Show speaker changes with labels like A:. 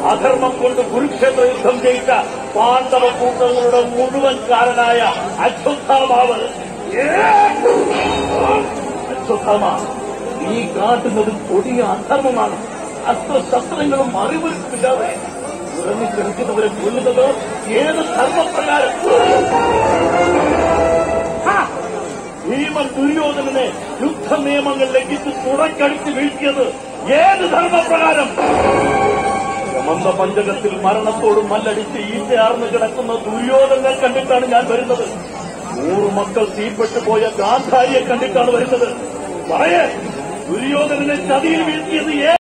A: അധർമ്മം കൊണ്ട് കുരുക്ഷേത്ര യുദ്ധം ജയിച്ച പാണ്ഡവ കൂട്ടങ്ങളുടെ മുഴുവൻ കാരനായ അശ്വത്ഥാമാവ് അശ്വത്ഥാമ നീ കാട്ടുന്നത് കൊടിയ അധർമ്മമാണ് അസ്ത്രശസ്ത്രങ്ങളും അറിവില്ലാതെ ഇറങ്ങിച്ചെടുക്കുന്നവരെ കൊല്ലുന്നത് ഏത് ധർമ്മപ്രകാരം ഹാ! ഭീമൻ ദുര്യോധനനെ യുദ്ധ നിയമങ്ങൾ ലംഘിച്ച് തുടക്കടിച്ച് വീഴ്ത്തിയത് ഏത് ധർമ്മപ്രകാരം സമന്ത പഞ്ചകത്തിൽ മരണത്തോട് മല്ലടിച്ച് ഈറ്റയാർന്ന് കിടക്കുന്ന ദുര്യോധനെ കണ്ടിട്ടാണ് ഞാൻ വരുന്നത് നൂറ് മക്കൾ തീപ്പെട്ടു പോയ ഗാന്ധാരിയെ കണ്ടിട്ടാണ് വരുന്നത് പറയേ ദുര്യോധനനെ ചതിയിൽ വീഴ്ത്തിയത് ഏ